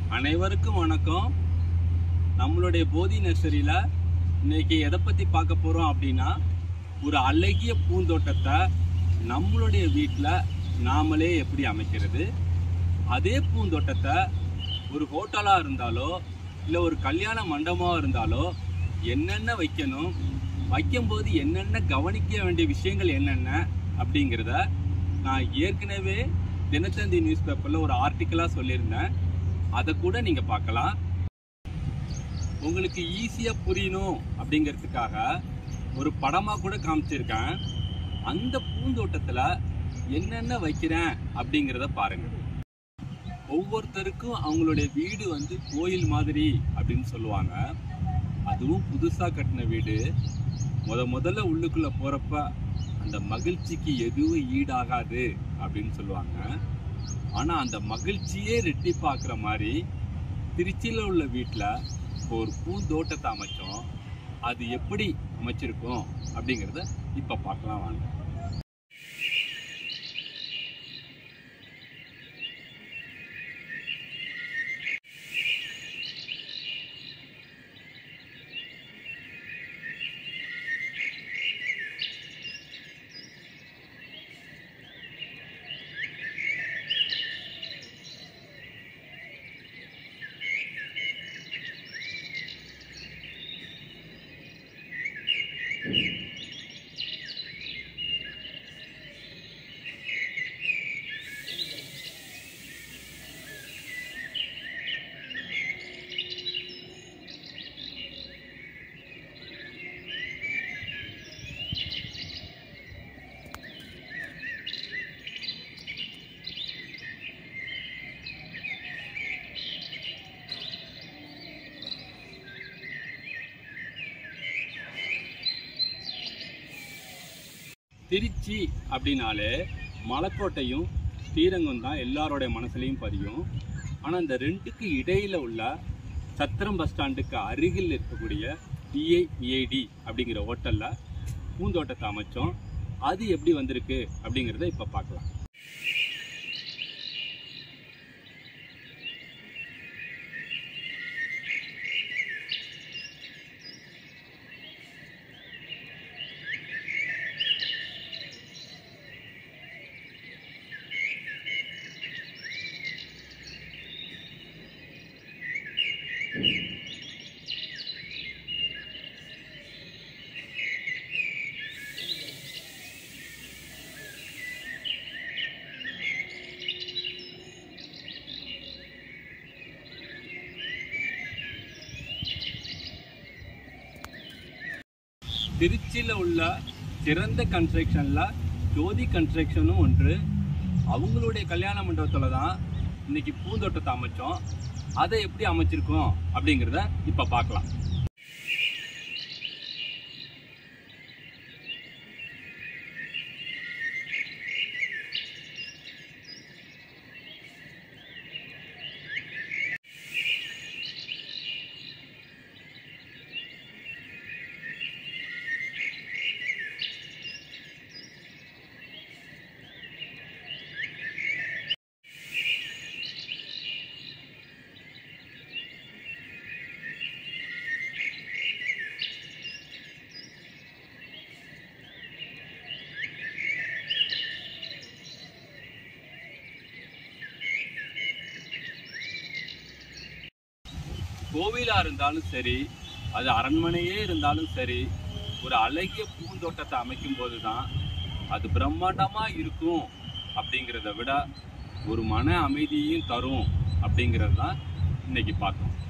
அனைவருக்கும் வணக்கம் நம்மளுடைய போதி நர்சரியில இன்னைக்கு எதை பத்தி பார்க்க போறோம் அப்படின்னா ஒரு அழகிய பூந்தோட்டத்தை நம்மளுடைய வீட்டில் நாமளே எப்படி அமைக்கிறது அதே பூந்தோட்டத்தை ஒரு ஹோட்டலாக இருந்தாலோ இல்லை ஒரு கல்யாண மண்டபமாக இருந்தாலோ என்னென்ன வைக்கணும் வைக்கும்போது என்னென்ன கவனிக்க வேண்டிய விஷயங்கள் என்னென்ன அப்படிங்கிறத நான் ஏற்கனவே தினத்தந்தி நியூஸ் பேப்பரில் ஒரு ஆர்டிக்கலாக சொல்லியிருந்தேன் அதை கூட நீங்கள் பார்க்கலாம் உங்களுக்கு ஈஸியாக புரியணும் அப்படிங்கிறதுக்காக ஒரு படமாக கூட காமிச்சிருக்கேன் அந்த பூந்தோட்டத்தில் என்னென்ன வைக்கிறேன் அப்படிங்கிறத பாருங்கள் ஒவ்வொருத்தருக்கும் அவங்களுடைய வீடு வந்து கோயில் மாதிரி அப்படின்னு சொல்லுவாங்க அதுவும் புதுசாக கட்டின வீடு முத முதல்ல உள்ளுக்குள்ளே போகிறப்ப அந்த மகிழ்ச்சிக்கு எதுவும் ஈடாகாது அப்படின்னு சொல்லுவாங்க ஆனால் அந்த மகிழ்ச்சியே ரெட்டிப்பாக்குற மாதிரி திருச்சியில் உள்ள வீட்டில் ஒரு பூந்தோட்டத்தை அமைச்சோம் அது எப்படி அமைச்சிருக்கோம் அப்படிங்கிறத இப்போ பார்க்கலாம் வாங்க திருச்சி அப்படின்னாலே மலைக்கோட்டையும் ஸ்ரீரங்கம் தான் எல்லாரோடைய மனசுலையும் பதியும் ஆனால் இந்த ரெண்டுக்கு இடையில உள்ள சத்திரம் பஸ் ஸ்டாண்டுக்கு அருகில் இருக்கக்கூடிய டிஐஇஐடி அப்படிங்கிற ஹோட்டலில் பூந்தோட்டத்தை அமைச்சோம் அது எப்படி வந்திருக்கு அப்படிங்கிறத இப்போ பார்க்கலாம் திருச்சியில் உள்ள சிறந்த கன்ஸ்ட்ரக்ஷனில் ஜோதி கன்ஸ்ட்ரக்ஷனும் ஒன்று அவங்களுடைய கல்யாண மண்டபத்தில் தான் இன்னைக்கு பூந்தோட்டத்தை அமைச்சோம் அதை எப்படி அமைச்சிருக்கோம் அப்படிங்கிறத இப்போ பார்க்கலாம் கோவிலாக இருந்தாலும் சரி அது அரண்மனையே இருந்தாலும் சரி ஒரு அழகிய பூந்தோட்டத்தை அமைக்கும் போது தான் அது பிரம்மாண்டமாக இருக்கும் அப்படிங்கிறத விட ஒரு மன அமைதியையும் தரும் அப்படிங்கிறது தான் இன்னைக்கு பார்த்தோம்